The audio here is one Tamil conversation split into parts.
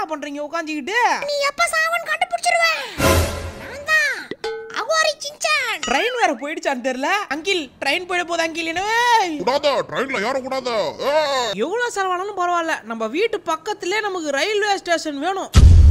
பண்றீங்க உட்காந்துக்கிட்டு நீ எப்ப சாவன் கண்டுபிடிச்சிருவேன் நான் தான் அகோரி சின்சான் ட்ரெயின் வேற போயிடுச்சான்னு தெரியல அங்கிள் ட்ரெயின் போயிட போகுது அங்கிள் என்னவே கூடாத ட்ரெயின்ல யாரும் கூடாத ஏய் எவ்வளோ செலவானாலும் பரவாயில்ல நம்ம வீட்டு பக்கத்துலேயே நமக்கு ரயில்வே ஸ்டேஷன் வேணும்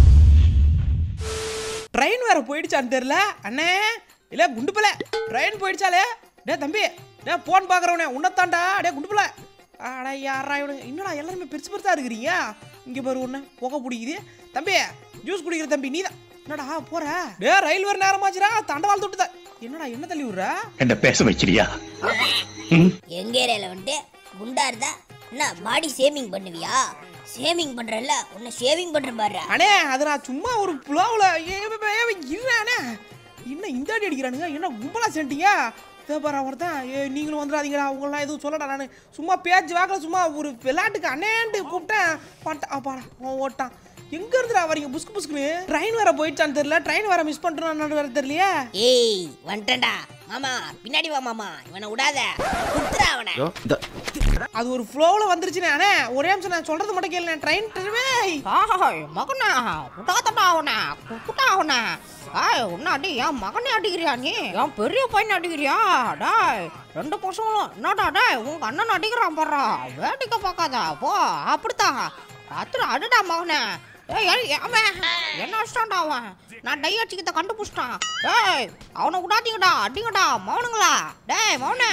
ட்ரெயின் வேற போயிடுச்சான்னு தெரியல அண்ணே இல்லை குண்டுப்பல ட்ரெயின் போயிடுச்சாலே டே தம்பி டே போன் பார்க்குறவனே உன்னத்தாண்டா டே குண்டுப்பல ஆடா யாரா இவனுங்க என்னடா எல்லாருமே பெருசு பெருசா இருக்கிறீங்க இங்கே பாரு ஒன்று புகை பிடிக்குது தம்பி ஜூஸ் குடிக்கிற தம்பி நீ தான் என்னடா போற டே ரயில் வர நேரமாச்சுடா தண்டவாள் தொட்டுத என்னடா என்ன தள்ளி விடுற என்ன பேச வைக்கிறியா எங்க ஏரியால வந்துட்டு குண்டா இருந்தா என்ன பாடி சேவிங் பண்ணுவியா சேவிங் பண்றல உன்னை ஷேவிங் பண்ற பாரு அண்ணே அது நான் சும்மா ஒரு புலாவில் இருண்ணே என்ன இந்த அடி அடிக்கிறானுங்க என்ன கும்பலா சென்ட்டீங்க தேப்பாரா ஒருத்தன் ஏ நீங்களும் வந்துடாதீங்கடா உங்களெலாம் எதுவும் சொல்லடா நான் சும்மா பேச்சு வாக்கில் சும்மா ஒரு விளையாட்டுக்கு அண்ணேன்ட்டு கூப்பிட்டேன் பாட்டா அப்பாடா அவன் ஓட்டான் எங்க இருந்துடா வரீங்க புஸ்கு புஸ்குன்னு ட்ரெயின் வேற போயிடுச்சான்னு தெரியல ட்ரெயின் வேற மிஸ் பண்ணிட்டோம் வேற தெரியலையே ஏய் வந்துட்டேன்டா மாமா பின்னாடி வா மாமா இவனை விடாத குத்துறா அவனை அது ஒரு ஃப்ளோவில் வந்துருச்சுண்ணே அண்ணே ஒரே நிமிஷம் நான் சொல்றது மட்டும் கேளுண்ணே ட்ரெயின் ஆய் மகனே விடாதடா அவனை குட்டா அவனை ஆய் உன்ன அடி என் மகனே அடிக்கிறியா நீ என் பெரிய பையனை அடிக்கிறியா டாய் ரெண்டு பசங்களும் என்னடா டேய் உங்க அண்ணன் அடிக்கிறான் பாடுறா வேடிக்கை பார்க்காத போ அப்படித்தான் ராத்திரி அடிடா மகனே ஏய் ஏய், அவன் என்ன அடிச்சிட்டான்டா அவன் நான் டை அடிச்சுக்கிட்ட கண்டுபிடிச்சிட்டான் டேய் அவனை விடாதீங்கடா அடிங்கடா மௌனுங்களா டேய் மௌனே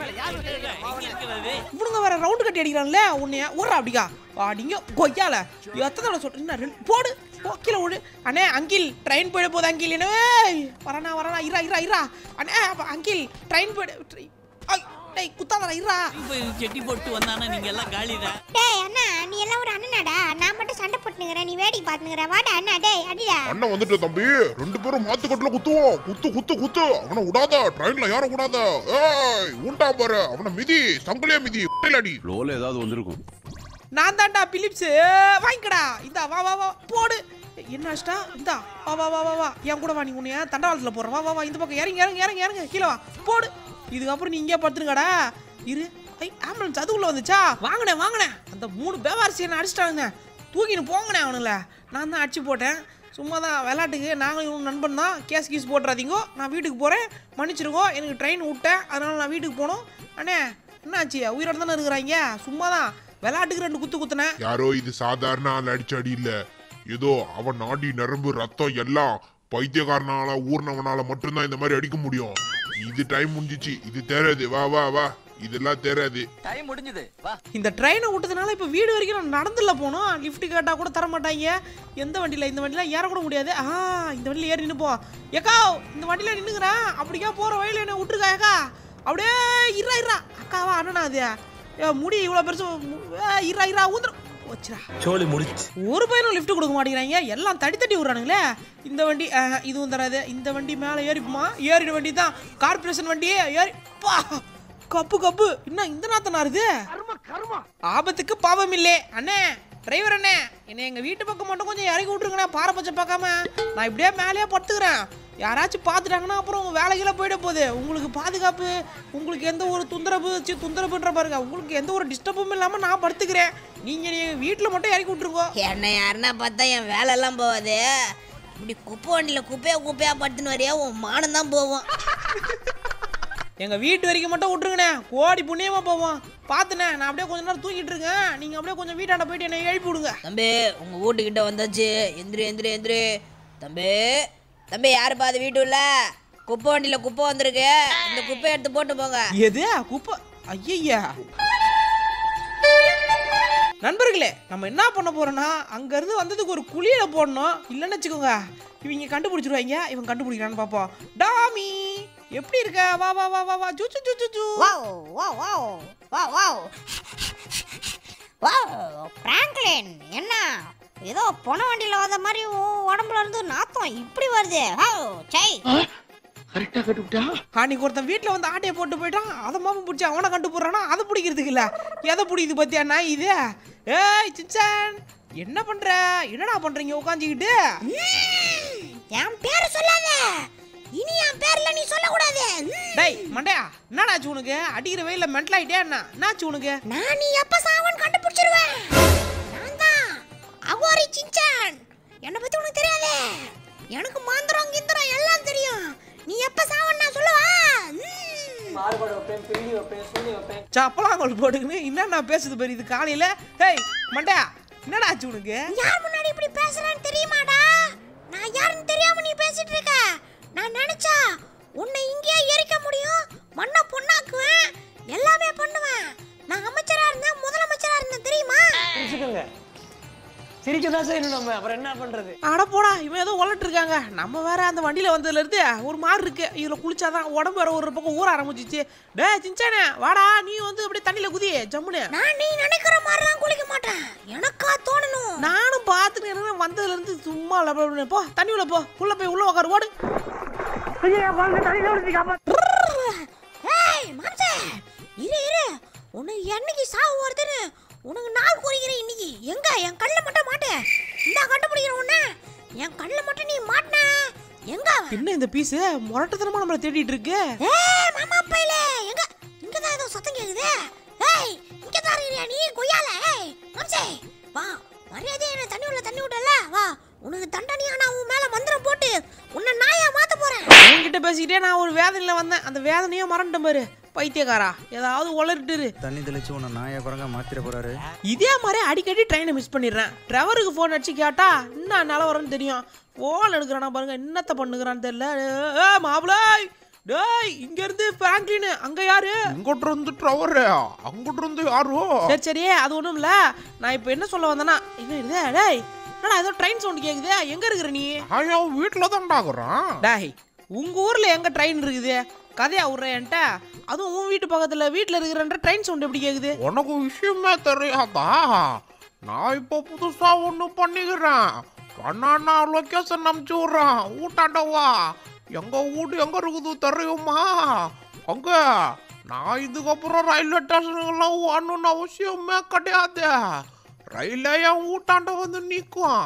இவனுங்க வேற ரவுண்டு கட்டி அடிக்கிறான்ல உன்னைய ஒரு அப்படிக்கா அடிங்க கொய்யால எத்தனை தடவை சொல்றேன் ரெண்டு போடு போ, கீழே விடு அண்ணே அங்கிள் ட்ரெயின் போயிட போகுது அங்கிள் என்னவே வரனா வரனா இரா இரா இரா அண்ணே அப்ப அங்கிள் ட்ரெயின் போயிட ட்ரை- ஐ, டேய் குத்தாதடா இரா போய் செட்டி போட்டு வந்தானா நீங்க எல்லாம் காலிதான் டேய் அண்ணா நீ எல்லாம் ஒரு அண்ணனாடா நான் மட்டும் சண்டை போட்டுனுங்கறேன் நீ வேடிக்கை பார்த்துனுங்கற வாடா அண்ணா டேய் அடிடா அண்ணன் வந்துட்டு தம்பி ரெண்டு பேரும் மாத்து கட்டுல குத்துவோம் குத்து குத்து குத்து அவனை விடாத ட்ரெயின்ல யாரும் கூடாத ஏய் உண்டா பாரு அவனை மிதி சங்கிலியா மிதி அடி லோல ஏதாவது வந்திருக்கும் நான் தான்டா பிலிப்ஸ் வாங்கிக்கடா இந்தா வா வா வா போடு என்ன ஆச்சுடா இந்தா வா வா வா வா வா என் கூட வா நீ உன்னைய தண்டவாளத்தில் போடுற வா வா வா இந்த பக்கம் இறங்கி இறங்கி இறங்கி இறங்க கீழே வா போடு இதுக்கப்புறம் நீ இங்கே படுத்துருங்கடா இரு ஐ ஆம்புலன்ஸ் அதுக்குள்ள வந்துச்சா வாங்கினே வாங்கினேன் அந்த மூணு பேவாரிசி என்ன அடிச்சிட்டாங்க தூக்கின்னு போங்கண்ணே அவனுங்கள நான் தான் அடிச்சு போட்டேன் சும்மா தான் விளையாட்டுக்கு நாங்களும் இவனும் நண்பன் தான் கேஸ் கீஸ் போட்டுறாதீங்கோ நான் வீட்டுக்கு போகிறேன் மன்னிச்சிருங்கோ எனக்கு ட்ரெயின் விட்டேன் அதனால நான் வீட்டுக்கு போகணும் அண்ணே என்னாச்சு உயிரோட தானே இருக்கிறாங்க சும்மா தான் விளையாட்டுக்கு ரெண்டு குத்து குத்துனேன் யாரோ இது சாதாரண ஆள் அடிச்ச அடி இல்ல ஏதோ அவன் நாடி நரம்பு ரத்தம் எல்லாம் பைத்தியக்காரனால ஊர்னவனால மட்டும்தான் இந்த மாதிரி அடிக்க முடியும் இது டைம் முடிஞ்சிச்சு இது தேராது வா வா வா இதெல்லாம் தேராது டைம் முடிஞ்சது வா இந்த ட்ரெயினை விட்டதுனால இப்போ வீடு வரைக்கும் நான் நடந்துல போகணும் லிஃப்ட் கேட்டால் கூட தர மாட்டாங்க எந்த வண்டியில் இந்த வண்டியில் ஏறக்கூட முடியாது ஆ இந்த வண்டியில் ஏறி நின்றுப்போம் ஏக்கா இந்த வண்டியில் நின்றுக்கிறேன் அப்படிக்கா போகிற வழியில் என்ன விட்டுருக்கா ஏக்கா அப்படியே இரா இரா அக்காவா அண்ணனா அது ஏ, முடி இவ்வளோ பெருசு மு- ஏ, இரா இரா ஊந்துரும் வச்சுரா சோழி முடிச்சு ஒரு பையனும் லிஃப்ட் கொடுக்க மாட்டேங்கிறாங்க எல்லாம் தட்டி தட்டி விட்றானுங்களே இந்த வண்டி ஆஹ், இதுவும் தராது இந்த வண்டி மேலே ஏறிப்புமா ஏறிட வண்டி தான் கார்பரேஷன் வண்டி ஏறி பா கப்பு கப்பு என்ன இந்த நாத்தம் நாருது ஆபத்துக்கு பாவம் இல்லே அண்ணே டிரைவர் அண்ணே என்னை எங்க வீட்டு பக்கம் மட்டும் கொஞ்சம் இறக்கி விட்டுருங்கண்ணே பாரபட்சம் பார்க்காம நான் இப்படியே மேலேயே படுத்துக்கிறேன் யாராச்சும் பார்த்துட்டாங்கன்னா அப்புறம் உங்க வேலைகளை போயிட போகுது உங்களுக்கு பாதுகாப்பு உங்களுக்கு எந்த ஒரு தொந்தரவு சி தொந்தரவுன்ற பாருங்க உங்களுக்கு எந்த ஒரு டிஸ்டர்பும் இல்லாமல் நான் படுத்துக்கிறேன் நீங்க என் வீட்டில் மட்டும் இறக்கி விட்டுருங்க என்ன யாருன்னா பார்த்தா என் வேலைலாம் போகாது இப்படி குப்பை வண்டியில குப்பையா குப்பையா படுத்துன்னு வரையா உன் மானம் தான் போவோம் எங்க வீட்டு வரைக்கும் மட்டும் விட்டுருங்கண்ணே கோடி புண்ணியமா போவோம் பார்த்துண்ணே நான் அப்படியே கொஞ்ச நேரம் தூங்கிட்டு இருக்கேன் நீங்க அப்படியே கொஞ்சம் வீட்டாண்ட போயிட்டு என்னை எழுப்பி விடுங்க தம்பி உங்க வீட்டுக்கிட்ட வந்தாச்சு எந்திரி எந்திரி எந்திரி தம்பி தம்பி யாருப்பா அது வீட்டு உள்ள குப்பை வண்டியில குப்பை வந்திருக்கு இந்த குப்பையை எடுத்து போட்டு போங்க எது குப்பை ஐயய்யா நண்பர்களே நம்ம என்ன பண்ண போறோம்னா அங்க இருந்து வந்ததுக்கு ஒரு குழியில போடணும் இல்லைன்னு வச்சுக்கோங்க இவங்க கண்டுபிடிச்சிருவாங்க இவன் கண்டுபிடிக்கிறான்னு பார்ப்போம் டாமி எப்படி இருக்க வா வா வா வா வா ஜூ ஜூ ஜூ ஜூ ஜூ wow wow wow wow wow wow Franklin என்ன ஏதோ பொன வண்டியில் வந்த மாதிரி உன் உடம்புல இருந்து நாத்தம் இப்படி வருது வாவ் சை அன்னைக்கு ஒருத்தன் வீட்டில் வந்து ஆட்டையை போட்டு போயிட்டான் அதை மாமன் பிடிச்சி அவனை கண்டு போடுறானா அதை பிடிக்கிறதுக்கு இல்லை எதை பிடிக்குது பத்தியா நான் இது ஏய் சிச்சான் என்ன பண்ற என்னடா பண்றீங்க உட்காந்துக்கிட்டு என் பேர் சொல்லாத இனி என் பேர்ல நீ சொல்லக்கூடாது டேய் மண்டையா என்னடாச்சு உனக்கு அடிக்கிற வெயில மென்டல் ஆயிட்டே என்ன என்னாச்சு உனக்கு நான் நீ எப்ப சாவன் கண்டுபிடிச்சிருவேன் நான் தான் அகோரி சின்சான் என்னை பத்தி உனக்கு தெரியாதே எனக்கு மாந்திரம் கிந்திரம் எல்லாம் தெரியும் நீ எப்ப சாவன்னு நான் சொல்லவா சப்பலாங்கோல் போட்டுக்கின்னு என்னண்ணா பேசுது பாரு இது காலையில ஹேய் மண்டா என்னடா ஆச்சு உனக்கு யார் முன்னாடி இப்படி பேசுறேன்னு தெரியுமாடா நான் யாருன்னு தெரியாம நீ பேசிட்டு இருக்க நான் நினைச்சா உன்னை இங்கேயே எரிக்க முடியும் மண்ணை பொண்ணாக்குவேன் எல்லாமே பண்ணுவேன் நான் அமைச்சரா இருந்தேன் முதலமைச்சரா இருந்தேன் தெரியுமா சிரிச்சுக்கோங்க சிரிக்க தான் செய்யணும் நம்ம அப்புறம் என்ன பண்றது அட போடா இவன் ஏதோ உலட்டு இருக்காங்க நம்ம வேற அந்த வண்டியில வந்ததுல இருந்து ஒரு மாதிரி இருக்கு இதுல குளிச்சாதான் உடம்பு வேற ஒரு பக்கம் ஊற ஆரம்பிச்சிச்சு டே சின்சானே வாடா நீ வந்து அப்படியே தண்ணியில குதி ஜம்முனு நான் நீ நினைக்கிற மாதிரிலாம் குளிக்க மாட்டேன் எனக்கா தோணணும் நானும் பார்த்துட்டு இருக்கேன் வந்ததுல இருந்து சும்மா லப- போ தண்ணி உள்ள போ உள்ள போய் உள்ள உட்காரு ஓடு ஏய் மாம்சே இரு இரு உனக்கு என்னைக்கு சாவு வருதுன்னு உனக்கு நாள் குறிக்கிறேன் இன்னைக்கு எங்க என் கண்ணில் மட்டும் மாட்டு இந்த கண்டுபிடிக்கிறேன் உன்ன என் கண்ணில் மட்டும் நீ மாட்டின எங்க அவன்? என்ன இந்த பீஸ் முரட்டத்தனமா நம்மள தேடிட்டு இருக்கு ஏய் மாமா பையலே எங்க இங்க தான் ஏதோ சத்தம் கேக்குது ஏய் இங்க தான் இருக்கியா நீ கொய்யால ஏய் மாம்சே வா மரியாதை என்ன தண்ணி உள்ள தண்ணி விட்டல வா உனக்கு தண்டனையா நான் உன் மேல மந்திரம் போட்டு உன்னை நாயா மாத்த போறேன் என்கிட்ட பேசிக்கிட்டே நான் ஒரு வேதனையில வந்தேன் அந்த வேதனையே மறந்துட்டேன் பாரு பைத்தியக்காரா ஏதாவது உளறிட்டு தண்ணி தெளிச்சு உன்னை நாயை குரங்க மாத்திர போறாரு இதே மாதிரி அடிக்கடி ட்ரெயினை மிஸ் பண்ணிடுறேன் டிரைவருக்கு ஃபோன் அடிச்சு கேட்டா என்ன நிலவரம்னு தெரியும் ஃபோன் எடுக்கிறானா பாருங்க என்னத்த பண்ணுகிறான்னு தெரியல ஏ மாப்பிளை டேய் இங்க இருந்து பிராங்க்லின் அங்க யாரு இங்கிட்டு இருந்து ட்ரவரு அங்கிட்டு இருந்து யாரோ சரி சரி அது ஒண்ணும் இல்ல நான் இப்போ என்ன சொல்ல வந்தேன்னா என்ன இது டேய் என்னடா ஏதோ ட்ரெயின் சவுண்ட் கேக்குது எங்க இருக்கிற நீ ஐயா வீட்டுல தான்டாக்குறான் டேய் உங்க ஊர்ல எங்க ட்ரெயின் இருக்குது கதையா விட்றேன் என்கிட்ட அதுவும் உன் வீட்டு பக்கத்துல வீட்டுல இருக்கிறன்ற ட்ரெயின் சவுண்ட் எப்படி கேக்குது உனக்கு விஷயமே தெரியாதா நான் இப்போ புதுசா ஒண்ணு பண்ணிக்கிறேன் பண்ணா லொக்கேஷன் அனுப்பிச்சு விட்றேன் ஊட்டாண்டவா எங்க வீடு எங்க இருக்குது தெரியுமா அங்க நான் இதுக்கப்புறம் ரயில்வே ஸ்டேஷனுக்கெல்லாம் வரணும்னு அவசியமே கிடையாது ரயிலே என் ஊட்டாண்ட வந்து நிற்கும்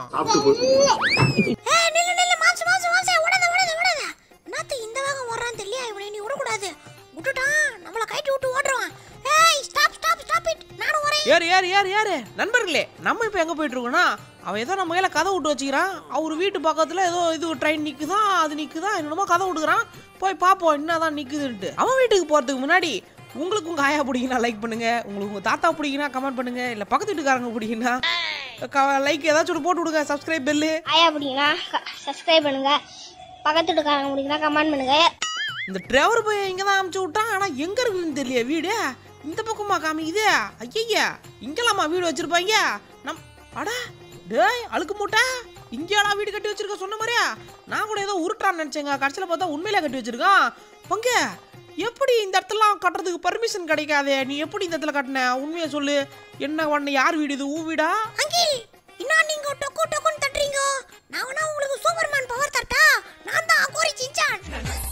ஏய் நில்லு நில்லு மாம்சு மாம்சு மாம்சு ஓடாத ஓடாத ஓடாத என்னத்த இந்த வேகம் வர்றான்னு தெரியல இவனை நீ விடக்கூடாது விட்டுட்டான் நம்மள கைட்டு விட்டு ஓடுறான் ஏய் ஸ்டாப் ஸ்டாப் ஸ்டாப் இட் நானும் வரேன் ஏறு ஏறு ஏறு ஏறு நண்பர்களே நம்ம இப்போ எங்கே போயிட்டு இருக்கோம்னா அவன் ஏதோ நம்ம கையில் கதை விட்டு வச்சுக்கிறான் அவர் வீட்டு பக்கத்தில் ஏதோ இது ட்ரெயின் நிற்குதான் அது நிற்குதான் என்னமோ கதை விட்டுக்கிறான் போய் பார்ப்போம் என்னதான் நிற்குதுன்ட்டு அவன் வீட்டுக்கு போகிறதுக்கு முன்னாடி உங்களுக்கு உங்கள் ஆயா பிடிக்குன்னா லைக் பண்ணுங்க உங்களுக்கு உங்கள் தாத்தா பிடிக்குன்னா கமெண்ட் பண்ணுங்க இல்லை பக்கத்து வீட்டுக்காரங்க பிடிக்குன்னா லைக் ஏதாச்சும் ஒன்று போட்டு விடுங்க சப்ஸ்கிரைப் பெல்லு ஆயா அப்படின்னா சப்ஸ்கிரைப் பண்ணுங்க பக்கத்து வீட்டுக்காரங்க பிடிக்குன்னா கமெண்ட் பண்ணுங்க இந்த டிரைவர் போய் இங்கே தான் அமுச்சு விட்டான் ஆனால் எங்கே இருக்குதுன்னு தெரியல வீடு இந்த பக்கமா காமிக்குது ஐயா இங்கெல்லாமா வீடு வச்சிருப்பாங்க நம் அடா டேய் அழுக்கு மூட்டை இங்கேடா வீடு கட்டி வச்சிருக்க சொன்ன மாதிரியா நான் கூட ஏதோ உருட்டான்னு நினச்சேங்க கடைசியில் பார்த்தா உண்மையிலே கட்டி வச்சிருக்கான் பங்க எப்படி இந்த இடத்துலலாம் கட்டுறதுக்கு பர்மிஷன் கிடைக்காதே நீ எப்படி இந்த இடத்துல கட்டின உண்மையை சொல்லு என்ன உன்னை யார் வீடு இது ஊ வீடா அங்கிள் என்ன நீங்க டொக்கு டொக்குன்னு தட்டுறீங்க நான் வேணா உங்களுக்கு சூப்பர்மேன் பவர் தட்டா நான் தான் அகோரி சிஞ்சான்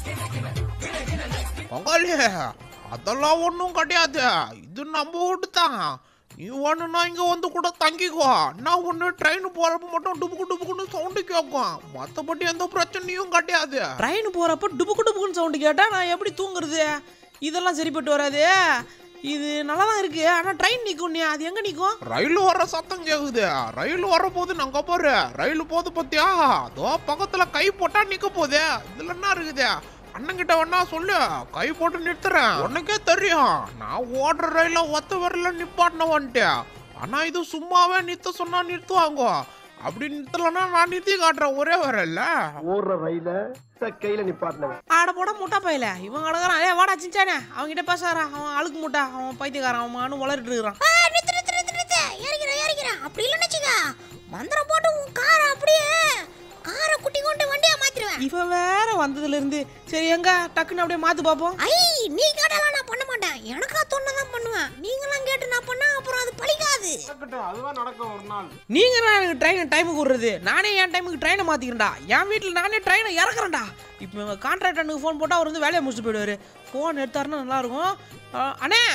பங்காளி அதெல்லாம் ஒன்றும் கிடையாது இது நம்ம வீடு தான் நீ ஒன்றுனா இங்கே வந்து கூட தங்கிக்கோ நான் ஒன்று ட்ரெயின் போகிறப்ப மட்டும் டுபுக்கு டுபுக்குன்னு சவுண்டு கேட்கும் மற்றபடி எந்த பிரச்சனையும் கிடையாது ட்ரெயின் போகிறப்ப டுபுக்கு டுபுக்குன்னு சவுண்டு கேட்டால் நான் எப்படி தூங்குறது இதெல்லாம் சரிப்பட்டு வராது இது நல்லா தான் இருக்கு ஆனால் ட்ரெயின் நிற்கும் நீ அது எங்கே நிற்கும் ரயில் வர சத்தம் கேக்குது ரயில் வர போது நாங்க பாரு ரயில் போது பத்தியா அதோ பக்கத்துல கை போட்டா நிக்க போகுது இதுல என்ன இருக்குது அண்ணன்கிட்ட வேணா சொல்லு கை போட்டு நிறுத்துறேன் உனக்கே தெரியும் நான் ஓடுற ரயில ஒத்த வரல நிப்பாட்டின வந்துட்டு ஆனா இது சும்மாவே நிறுத்த சொன்னா நிறுத்துவாங்க அப்படி நிறுத்தலன்னா நான் நிறுத்தி காட்டுறேன் ஒரே வரல ஓடுற ரயில கையில நிப்பாட்டினவன் ஆட போட முட்டா பையல இவன் அழகான் ஏ வாடா சிஞ்சானே அவன்கிட்ட பேசாரா அவன் அழுக்கு முட்டா அவன் பைத்தியக்காரன் அவன் மானு வளர்ட்டு இருக்கிறான் ஆ, நிறுத்து நிறுத்து நிறுத்து நிறுத்து ஏறிக்கிறேன் ஏறிக்கிறேன் அப்படி இல்லைன்னு வச்சுக்க மந்திரம் போட்டு உன் காரை அப்படியே காரை குட்டி கொண்டு வண்டியா மாத்திருவேன் இவன் வேற வந்ததுல இருந்து சரி எங்க டக்குன்னு அப்படியே மாத்து பாப்போம் ஐ நீ கேட்டாலாம் நான் பண்ண மாட்டேன் எனக்கா தோணதான் பண்ணுவேன் நீங்களாம் கேட்டு நான் பண்ணா அப்புறம் அது பழிக்காது அதுதான் நடக்கும் ஒரு நாள் நீங்க தான் எனக்கு ட்ரெயின் டைமுக்கு விடுறது நானே என் டைமுக்கு ட்ரெயினை மாத்திக்கிறேன்டா என் வீட்டில் நானே ட்ரெயினை இறக்குறேன்டா இப்போ எங்கள் கான்ட்ராக்டனுக்கு ஃபோன் போட்டால் அவர் வந்து வேலையை முடிச்சுட்டு போயிடுவாரு ஃபோன் எடுத்தாருன்னா நல்லா இருக்கும் ஆ, அண்ணே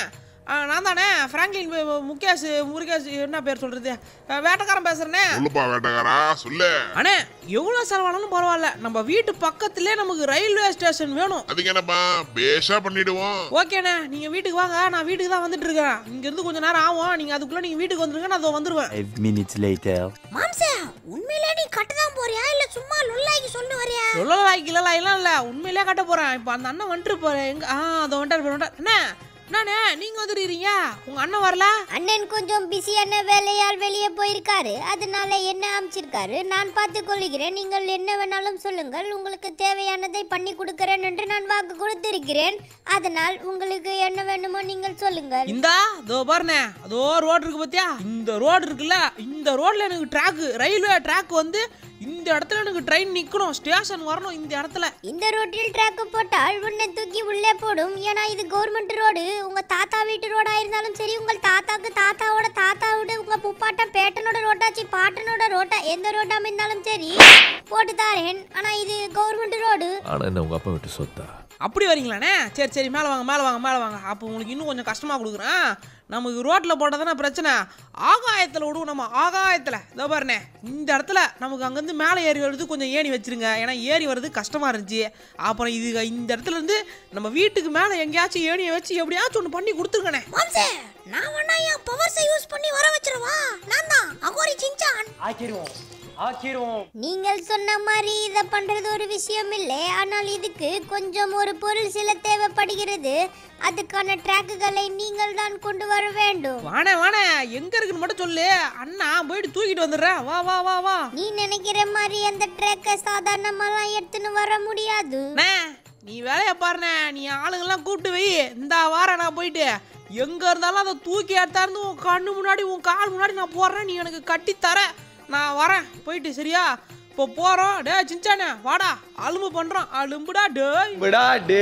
ஆ, நான் தானே ஃப்ராங்க்லின் மு- முகேஷ் முருகேஷ் என்ன பேர் சொல்றது அஹ், வேட்டைக்காரன் பேசுறேனே சொல்லுப்பா வேட்டக்காரா சொல்லு அண்ணே எவ்வளோ செலவானாலும் பரவாயில்ல நம்ம வீட்டு பக்கத்துலேயே நமக்கு ரயில்வே ஸ்டேஷன் வேணும் அதுக்கு என்னப்பா பேஷா பண்ணிடுவோம் ஓகேண்ணே நீங்கள் வீட்டுக்கு வாங்க நான் வீட்டுக்கு தான் வந்துட்டு இருக்கேன் இங்கேருந்து கொஞ்சம் நேரம் ஆகும் நீங்கள் அதுக்குள்ளே நீங்கள் வீட்டுக்கு வந்துருங்க நான் அதோ வந்துடுவேன் Five minutes later. மாம்சே உண்மையிலே நீ கட்டதான் போறியா இல்ல சும்மா லுல்லாய்க்கு சொல்லு வரியா சொல்லலாய்க்கு இல்லலாம் எல்லாம் இல்லை உண்மையிலே கட்ட போகிறேன் இப்போ அந்த அண்ணன் வந்துட்டு போகிறேன் எங்க ஆ அதை வந்துட்டார் வந்துட்டார் என்ன என்னண்ணே நீங்கள் வந்துருக்கீங்க உங்கள் அண்ணன் வரல அண்ணன் கொஞ்சம் பிஸியான வேலையால் வெளியே போயிருக்காரு அதனால என்ன அமைச்சிருக்காரு நான் பார்த்து கொள்கிறேன் நீங்கள் என்ன வேணாலும் சொல்லுங்கள் உங்களுக்கு தேவையானதை பண்ணி கொடுக்கிறேன் என்று நான் வாக்கு கொடுத்திருக்கிறேன் அதனால் உங்களுக்கு என்ன வேணுமோ நீங்கள் சொல்லுங்கள் இந்தா அதோ பாருண்ணே அதோ ரோடு இருக்கு பார்த்தியா இந்த ரோடு இருக்குல்ல இந்த ரோட்ல எனக்கு ட்ராக்கு ரயில்வே ட்ராக் வந்து இந்த இடத்துல எனக்கு ட்ரெயின் நிற்கணும் ஸ்டேஷன் வரணும் இந்த இடத்துல இந்த ரோட்டில் ட்ராக் போட்டால் உன்னை தூக்கி உள்ளே போடும் ஏன்னா இது கவர்மெண்ட் ரோடு உங்க தாத்தா வீட்டு ரோடா இருந்தாலும் சரி உங்கள் தாத்தாக்கு தாத்தாவோட தாத்தாவோட உங்க புப்பாட்டம் பேட்டனோட ரோட்டாச்சு பாட்டனோட ரோட்டா எந்த ரோட்டா இருந்தாலும் சரி போட்டு தாரேன் ஆனா இது கவர்மெண்ட் ரோடு ஆனா என்ன உங்க அப்பா விட்டு சொத்தா அப்படி வரீங்களாண்ணே சரி சரி மேலே வாங்க மேலே வாங்க மேலே வாங்க அப்போ உங்களுக்கு இன்னும் கொஞ்சம் கஷ்டமாக கொடுக்குறேன் நமக்கு ரோட்டில் போட்டால் தானே பிரச்சனை ஆகாயத்தில் விடுவோம் நம்ம ஆகாயத்தில் இதோ பாருண்ணே இந்த இடத்துல நமக்கு அங்கேருந்து மேலே ஏறி வர்றது கொஞ்சம் ஏணி வச்சிருங்க ஏன்னா ஏறி வர்றது கஷ்டமாக இருந்துச்சு அப்புறம் இது இந்த இடத்துல இருந்து நம்ம வீட்டுக்கு மேலே எங்கேயாச்சும் ஏணியை வச்சு எப்படியாச்சும் ஒன்று பண்ணி கொடுத்துருங்கண்ணே மாம்சே நான் வேணா என் பவர்ஸை யூஸ் பண்ணி வர வச்சிருவா நான் தான் அகோரி சிஞ்சான் ஆக்கிடுவோம் ஆக்கிடுவோம் நீங்கள் சொன்ன மாதிரி இதை பண்றது ஒரு விஷயம் இல்லை ஆனால் இதுக்கு கொஞ்சம் ஒரு பொருள் சில தேவைப்படுகிறது அதுக்கான ட்ராக்குகளை நீங்கள் தான் கொண்டு வர வேண்டும் வாணே வாணே எங்கே இருக்குன்னு மட்டும் சொல்லு அண்ணா போயிட்டு தூக்கிட்டு வந்துடுறேன் வா வா வா வா நீ நினைக்கிற மாதிரி அந்த ட்ராக்கை சாதாரணமாலாம் எடுத்துன்னு வர முடியாது அண்ணே நீ வேலையை பாருண்ணே நீ ஆளுங்கெல்லாம் கூப்பிட்டு வை இந்த வாரம் நான் போயிட்டு எங்க இருந்தாலும் அதை தூக்கி எடுத்தாருந்து உன் கண்ணு முன்னாடி உன் கால் முன்னாடி நான் போடுறேன் நீ எனக்கு கட்டி தர நான் வரேன் போயிட்டு சரியா இப்போ போறோம் டே சின்சானே வாடா அலும்பு பண்றோம் அலும்புடா டேய் விடா டே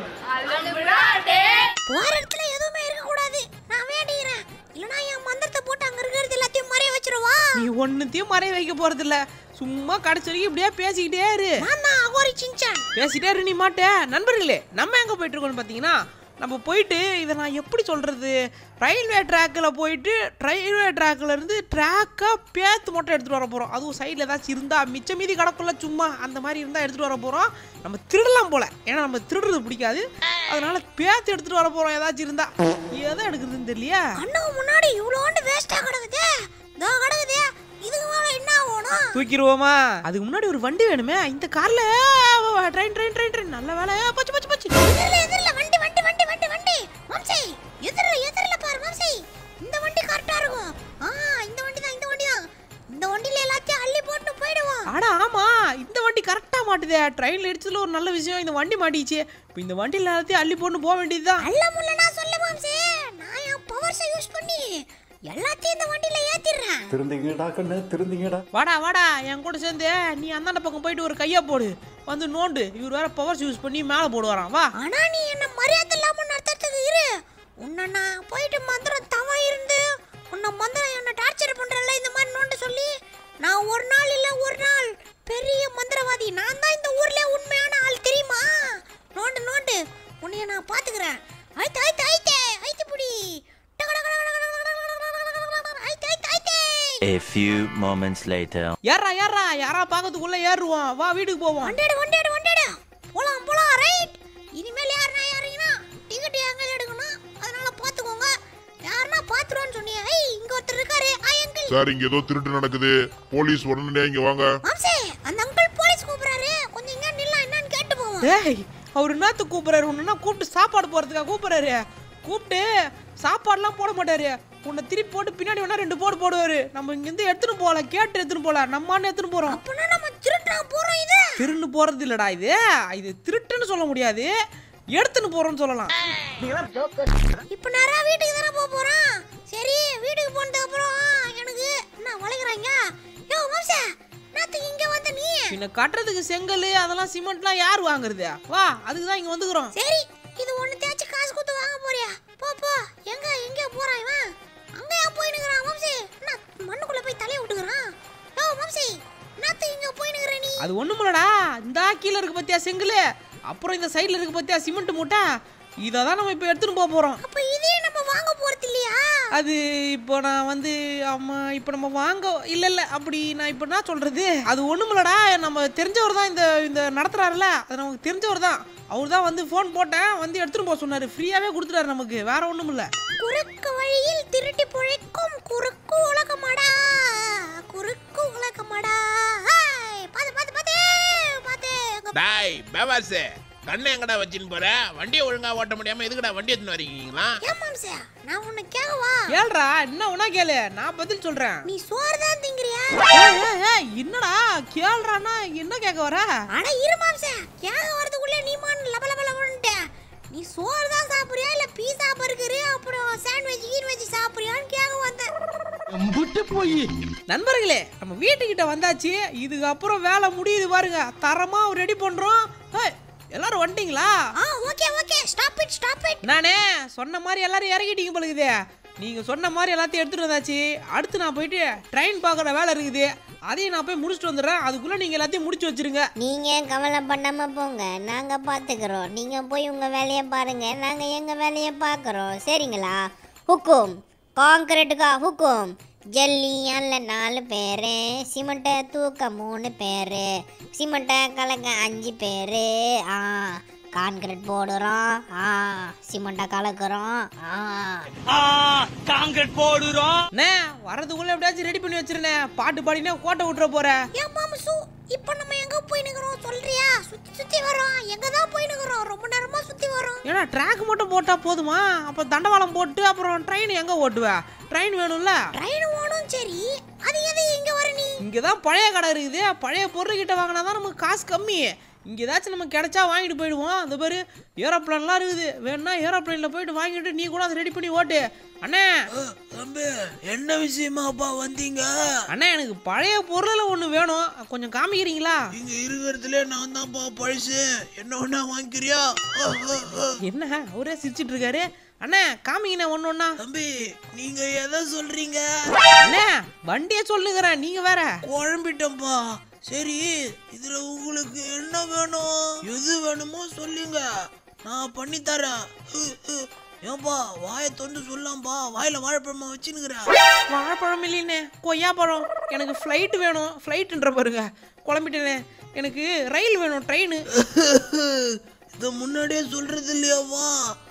போற இடத்துல எதுவுமே இருக்க கூடாது நான் வேண்டிக்கிறேன் இல்லனா என் மந்திரத்தை போட்டு அங்க இருக்கிறது எல்லாத்தையும் மறைய வச்சிருவா நீ ஒன்னுத்தையும் மறைய வைக்க போறது இல்ல சும்மா கடைசி வரைக்கும் இப்படியே பேசிக்கிட்டே இரு நான் தான் அகோரி சிஞ்சான் பேசிட்டே இரு நீ மாட்டே நண்பர்களே நம்ம எங்க போயிட்டு இருக்கோம்னு பார்த்தீங்கன்னா நம்ம போயிட்டு இதை நான் எப்படி சொல்றது ரயில்வே ட்ராக்கில் போயிட்டு ரயில்வே ட்ராக்ல இருந்து ட்ராக்கை பேத்து மட்டும் எடுத்துட்டு வர போறோம் அதுவும் சைடில் ஏதாச்சும் இருந்தா மிச்ச மீதி கிடக்குள்ள சும்மா அந்த மாதிரி இருந்தா எடுத்துட்டு வர போறோம் நம்ம திருடலாம் போல ஏன்னா நம்ம திருடுறது பிடிக்காது அதனால பேத்து எடுத்துட்டு வர போறோம் ஏதாச்சும் இருந்தா எதை எடுக்கிறதுன்னு தெரியலையா கண்ணுக்கு முன்னாடி இவ்வளோண்டு வேஸ்டா கிடக்குதே இதோ கிடக்குதே இதுக்கு மேல என்ன ஆகணும் தூக்கிடுவோமா அதுக்கு முன்னாடி ஒரு வண்டி வேணுமே இந்த கார்ல ட்ரெயின் ட்ரெயின் ட்ரெயின் ட்ரெயின் நல்ல வேலை பச்சு பச்சு பச்சு எதிரில எதிரில வண்டி வண்டி வண்டி வண்டி வண்டி மாம்சை எதிரில எதிரில பாரு மாம்சை இந்த வண்டி கரெக்டா இருக்கும் ஆ இந்த வண்டி தான் இந்த வண்டி தான் இந்த வண்டியில எல்லாத்தையும் அள்ளி போட்டு போயிடுவோம் அட ஆமா இந்த வண்டி கரெக்டா மாட்டுதே ட்ரெயின்ல இடிச்சதுல ஒரு நல்ல விஷயம் இந்த வண்டி மாட்டிச்சு இப்போ இந்த வண்டியில எல்லாத்தையும் அள்ளி போட்டு போக வேண்டியதுதான் அல்ல முல்ல நான் சொல்ல மாம்சே நான் என் பவர்ஸை யூஸ் பண்ணி எல்லாத்தையும் இந்த வண்டியில ஏத்திடுறேன் திருந்திங்கடா கண்ணு திருந்திங்கடா வாடா வாடா என் கூட சேர்ந்து நீ அந்தாண்ட பக்கம் போயிட்டு ஒரு கையா போடு வந்து நோண்டு இவர் வேற பவர்ஸ் யூஸ் பண்ணி மேலே போடுவாராம் வா ஆனா நீ என்ன மரியாதை இல்லாம நடத்துறதுக்கு இரு உன்னை நான் போயிட்டு மந்திரம் தவா இருந்து உன்னை மந்திரம் என்ன டார்ச்சர் பண்றல இந்த மாதிரி நோண்டு சொல்லி நான் ஒரு நாள் இல்ல ஒரு நாள் பெரிய மந்திரவாதி நான் தான் இந்த ஊர்ல உண்மையான ஆள் தெரியுமா நோண்டு நோண்டு உன்னைய நான் பாத்துக்கிறேன் ஐத்து ஐத்து ஐத்தே ஐத்து புடி ஐத்து ஐத்து ஐத்தே A few moments later. ஏறா ஏறா யாரா பார்க்கறதுக்குள்ள ஏறுவோம் வா வீட்டுக்கு போவோம் வண்டிடு வண்டிடு வண்டிடு போலாம் போலாம் ரைட் இனிமேல் யாருனா யாருங்கன்னா டிக்கெட் எங்க எடுக்கணும் அதனால பாத்துக்கோங்க யாருன்னா பாத்துருவோன்னு சொன்னீங்க ஐய் இங்க ஒருத்தர் இருக்காரு ஐ அங்கிள் சார் இங்க ஏதோ திருட்டு நடக்குது போலீஸ் உடனே இங்க வாங்க மாம்சே அந்த அங்கிள் போலீஸ் கூப்பிடுறாரு கொஞ்சம் இங்க நில்ல என்னன்னு கேட்டு போவோம் டேய் அவர் என்னத்து கூப்பிடுறாரு ஒன்றுனா கூப்பிட்டு சாப்பாடு போறதுக்காக கூப்பிடுறாரு கூப்பிட்டு சாப்பாடுலாம் போட மாட்டாரு உன்னை திருப்பி போட்டு பின்னாடி வேணா ரெண்டு போடு போடுவாரு நம்ம இங்கேருந்து எடுத்துன்னு போகல கேட்டு எடுத்துன்னு போகல நம்மான்னு எடுத்துன்னு போறோம் அப்பனா நம்ம திருட்டா போறோம் இது திருன்னு போறது இல்லடா இது இது திருட்டுன்னு சொல்ல முடியாது எடுத்துன்னு போறோம்னு சொல்லலாம் இப்போ நேரா வீட்டுக்கு தானே போக போறோம் சரி வீட்டுக்கு போனதுக்கு அப்புறம் எனக்கு என்ன வளைக்கிறாங்க யோ மாம்சே நாத்துக்கு இங்க வந்த நீ பின்ன கட்டுறதுக்கு செங்கல் அதெல்லாம் சிமெண்ட்லாம் யார் வாங்குறது வா அதுக்கு தான் இங்க வந்துக்கிறோம் சரி இது ஒண்ணு தேய்ச்சி காசு கொடுத்து வாங்க போறியா போ போ எங்க எங்க போறான் இவன் அங்க ஏன் போய் நிக்கிறான் வம்சி என்ன மண்ணுக்குள்ள போய் தலைய விட்டுக்கிறான் யோ வம்சி என்னத்து இங்க போய் நிக்கிற நீ அது ஒண்ணுமில்லடா இந்த கீழே இருக்கு பத்தியா செங்கல் அப்புறம் இந்த சைடுல இருக்கு பத்தியா சிமெண்ட் மூட்டை இதை தான் நம்ம இப்போ எடுத்துன்னு போக போறோம் அப்ப இதே நம்ம வாங்க அது இப்போ நான் வந்து ஆமா இப்போ நம்ம வாங்க இல்ல இல்ல அப்படி நான் இப்போ என்ன சொல்றது அது ஒண்ணுமில்லடா நம்ம தெரிஞ்சவர் தான் இந்த இந்த நடத்துறாருல அது நமக்கு தெரிஞ்சவர் தான் அவர் தான் வந்து ஃபோன் போட்டேன் வந்து எடுத்துட்டு போக சொன்னாரு ஃப்ரீயாவே கொடுத்துட்டாரு நமக்கு வேற ஒண்ணும் இல்ல குறுக்கு வழியில் திருட்டி பிழைக்கும் குறுக்கு உலகமாடா குறுக்கு உலகமாடா ஹாய், பாத்து பாத்து பாத்து பாத்து அங்க டாய் பேவாசு கண்ணை எங்கடா வச்சுன்னு போற வண்டியை ஒழுங்கா ஓட்ட முடியாம எதுக்குடா வண்டி எடுத்துன்னு வரீங்களா ஏன் மாம்சே நான் உன்னை கேட்கவா கேள்றா என்ன உனா கேளு நான் பதில் சொல்றேன் நீ சோறு தான் திங்கிறியா ஏய், ஏய், ஏய், என்னடா கேள்றானா என்ன கேட்க வர அட இரு மாம்சே கேட்க வரதுக்குள்ள நீ மான் லப லப லபன்ட்ட நீ சோறு தான் சாப்பிடுறியா இல்ல பீஸா பர்கரு அப்புறம் சாண்ட்விச் கீன்வெஜ் சாப்பிடுறியான்னு கேட்க வந்தேன் நண்பர்களே நம்ம வீட்டுக்கிட்ட வந்தாச்சு இதுக்கப்புறம் வேலை முடியுது பாருங்க தரமா ரெடி பண்றோம் ஏய், எல்லாரும் வந்துட்டீங்களா ஆ okay okay stop it stop it நானே சொன்ன மாதிரி எல்லாரும் இறங்கிட்டீங்க பழுகுது நீங்க சொன்ன மாதிரி எல்லாத்தையும் எடுத்துட்டு வந்தாச்சு அடுத்து நான் போயிட்டு ட்ரெயின் பார்க்குற வேலை இருக்குது அதையும் நான் போய் முடிச்சுட்டு வந்துடுறேன் அதுக்குள்ள நீங்க எல்லாத்தையும் முடிச்சு வச்சிருங்க நீங்க கவலை பண்ணாம போங்க நாங்க பாத்துக்கிறோம் நீங்க போய் உங்க வேலையை பாருங்க நாங்க எங்க வேலையை பார்க்கறோம் சரிங்களா ஹுக்கும் காங்கிரீட்டுக்கா ஹுக்கும் ஜல்லி அல்ல நாலு பேரு சிமெண்ட்டை தூக்க மூணு பேரு சிமெண்ட்டை கலக்க அஞ்சு பேரு ஆ கான்கிரீட் போடுறோம் ஆ சிமெண்ட்டை கலக்குறோம் ஆ காங்கிரீட் போடுறோம் அண்ணே வரதுக்குள்ள எப்படியாச்சும் ரெடி பண்ணி வச்சிருந்தேன் பாட்டு பாடினா கோட்டை விட்டுற போறேன் ஏன் மாமசு இப்போ நம்ம எங்க போய் நிக்கிறோம் சொல்றியா சுத்தி சுத்தி வரோம் எங்க தான் போய் நிக்கிறோம் ரொம்ப நேரமா சுத்தி வரோம் ஏன்னா ட்ராக் மட்டும் போட்டா போதுமா அப்போ தண்டவாளம் போட்டு அப்புறம் ட்ரெயின் எங்க ஓட்டுவ ட்ரெயின் வேணும்ல ட்ரெயின் ஓடும் சரி அது எது இங்க வர நீ இங்கே தான் பழைய கடை இருக்குது பழைய பொருள் கிட்ட வாங்கினா தான் நமக்கு காசு கம்மி இங்கே ஏதாச்சும் நமக்கு கிடைச்சா வாங்கிட்டு போயிடுவோம் அந்த பாரு ஏரோப்ளேன்லாம் இருக்குது வேணும்னா ஏரோப்ளேனில் போயிட்டு வாங்கிட்டு நீ கூட அதை ரெடி பண்ணி ஓட்டு அண்ணே தம்பி என்ன விஷயமாப்பா வந்தீங்க அண்ணே எனக்கு பழைய பொருளில் ஒன்று வேணும் கொஞ்சம் காமிக்கிறீங்களா இங்க இருக்கிறதுல நான் தான்ப்பா பழசு என்ன ஒண்ணா வாங்கிக்கிறியா என்ன அவரே சிரிச்சிட்டு இருக்காரு அண்ணே காமிங்கண்ணே ஒன்று ஒன்றா தம்பி நீங்க எதை சொல்றீங்க அண்ணே வண்டியை சொல்லுங்கிறேன் நீங்கள் வேற குழம்பிட்டேன்ப்பா சரி இதுல உங்களுக்கு என்ன வேணும் எது வேணுமோ சொல்லுங்க நான் பண்ணி தரேன் ஹு, ஹு. ஏன்பா வாயை தொண்டு சொல்லாம்பா வாயில வாழைப்பழமா வச்சுன்னுக்குறேன் வாழைப்பழம் இல்லைண்ணே கொய்யா பழம் எனக்கு ஃப்ளைட் வேணும் ஃப்ளைட்டுன்ற பாருங்க குழம்பிட்டேனே எனக்கு ரயில் வேணும் ட்ரெயின் இத முன்னாடியே சொல்றது இல்லையாவா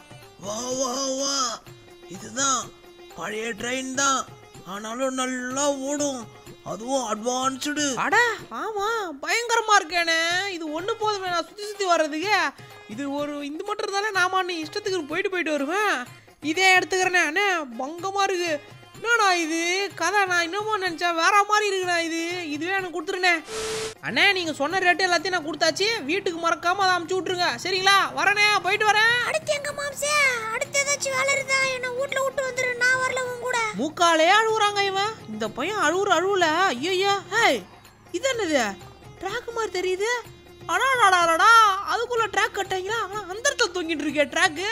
வா வா வா இதுதான் பழைய ட்ரெயின் தான் ஆனாலும் நல்லா ஓடும் அதுவும் அட்வான்ஸ்டு அட ஆமா பயங்கரமா இருக்கேனே இது ஒண்ணு போதுமே நான் சுத்தி சுத்தி வர்றதுக்கு இது ஒரு இது மட்டும் இருந்தாலே நாம நீ இஷ்டத்துக்கு போயிட்டு போயிட்டு வருவேன் இதே எடுத்துக்கிறேனே அண்ணே பங்கமா இருக்கு என்னண்ணா இது கதை நான் இன்னமும் நினைச்சேன் வேற மாதிரி இருக்குண்ணா இது இதுவே எனக்கு கொடுத்துருண்ணே அண்ணே நீங்க சொன்ன ரேட்டு எல்லாத்தையும் நான் கொடுத்தாச்சு வீட்டுக்கு மறக்காம அதை அமுச்சு விட்டுருங்க சரிங்களா வரேனே போயிட்டு வரேன் அடுத்து எங்க மாம்சே அடுத்து ஏதாச்சும் வேலை இருந்தா என்ன வீட்ல விட்டு வந்துரு நான் வரல உன் கூட மூக்காலே அழுகுறாங்க இவன் இந்த பையன் அழுவுற அழுவுல ஐயோ ஹேய் இது என்னது ட்ராக் மாதிரி தெரியுது அடாடாடாடா அதுக்குள்ள ட்ராக் கட்டாங்களா ஆனா அந்த இடத்துல தொங்கிட்டு இருக்கே ட்ராக்கு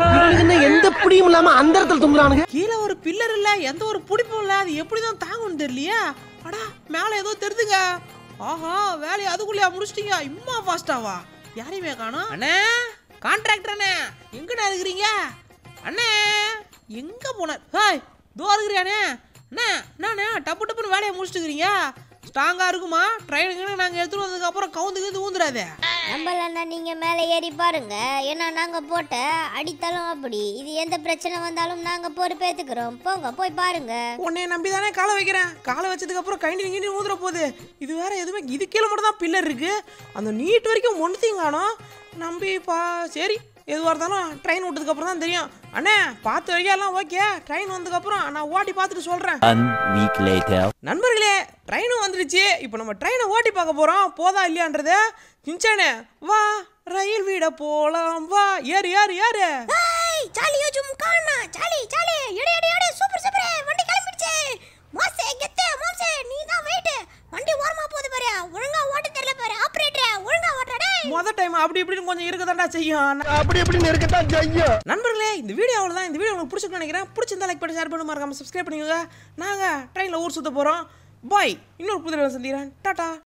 எந்த பிடியும் இல்லாம அந்த இடத்துல தும்புறானுங்க கீழே ஒரு பில்லர் இல்ல எந்த ஒரு பிடிப்பும் இல்ல அது எப்படி தான் தாங்கும்னு தெரியலையே அடா மேல ஏதோ தெரிதுங்க ஆஹா வேலையை அதுக்குள்ளேயா முடிச்சிட்டீங்க இம்மா ஃபாஸ்டாவா யாரையுமே காணோம் அண்ணே கான்ட்ராக்டர் அண்ணே எங்கடா இருக்கிறீங்க அண்ணே எங்க போனார் ஹாய் தோ இருக்கிறியாண்ணே அண்ணே என்னண்ணே டப்பு டப்புன்னு வேலையை முடிச்சுட்டுக்கிறீங்க ஸ்ட்ராங்கா இருக்குமா ட்ரெயினுக்கு நாங்கள் எடுத்துட்டு வந்ததுக்கு அப்புறம் கவுந்து கவுந்து ஊந்துடாதே நம்மளண்ணா நீங்க மேலே ஏறி பாருங்க ஏன்னா நாங்க போட்ட அடித்தளம் அப்படி இது எந்த பிரச்சனை வந்தாலும் நாங்க பொறுப்பேத்துக்கிறோம் போங்க போய் பாருங்க உன்னைய நம்பி தானே காலை வைக்கிறேன் காலை வச்சதுக்கு அப்புறம் கைண்டி கிண்டி ஊதுற போகுது இது வேற எதுவுமே இது கீழே மட்டும் தான் பில்லர் இருக்கு அந்த நீட் வரைக்கும் ஒன்றுத்தையும் காணோம் நம்பி பா சரி எதுவாக இருந்தாலும் ட்ரெயின் விட்டதுக்கு அப்புறம் தான் தெரியும் அண்ணே பார்த்த வரைக்கும் எல்லாம் ஓகே ட்ரெயின் வந்ததுக்கப்புறம் நான் ஓட்டி பார்த்துட்டு சொல்கிறேன் One week later. நண்பர்களே ட்ரெயினும் வந்துடுச்சு இப்போ நம்ம ட்ரெயினை ஓட்டி பார்க்க போகிறோம் போதா இல்லையான்றது சின்சானே வா ரயில் வீட போலாம் வா ஏறு ஏறு ஏறு ஏய் ஜாலியோ ஜும்கானா ஜாலி ஜாலி எடு எடு எடு சூப்பர் சூப்பர் வண்டி கிளம்பிடுச்சு மோசே கெத்தே மோசே நீ தான் வெயிட் வண்டி ஓரமா போகுது பாரு ஒழுங்கா ஓட்ட தெரியல பாரு ஆபரேட்டர் ஒழுங்கா ஓட்டுற டேய் மொதல் டைம் அப்படி இப்படின்னு கொஞ்சம் இருக்கதாண்டா செய்யும் அப்படி இப்படி இருக்கத்தான் செய்யும் நண்பர்களே இந்த வீடியோ அவ்வளோதான் இந்த வீடியோ உங்களுக்கு பிடிச்சிருக்குன்னு நினைக்கிறேன் பிடிச்சிருந்தா லைக் பண்ணி ஷேர் பண்ணி மறக்காம சப்ஸ்கிரைப் பண்ணிக்கோங்க நாங்கள் ட்ரெயினில் ஊர் சுத்த போகிறோம் பாய் இன்னொரு புதிய சந்திக்கிறேன் டாட்டா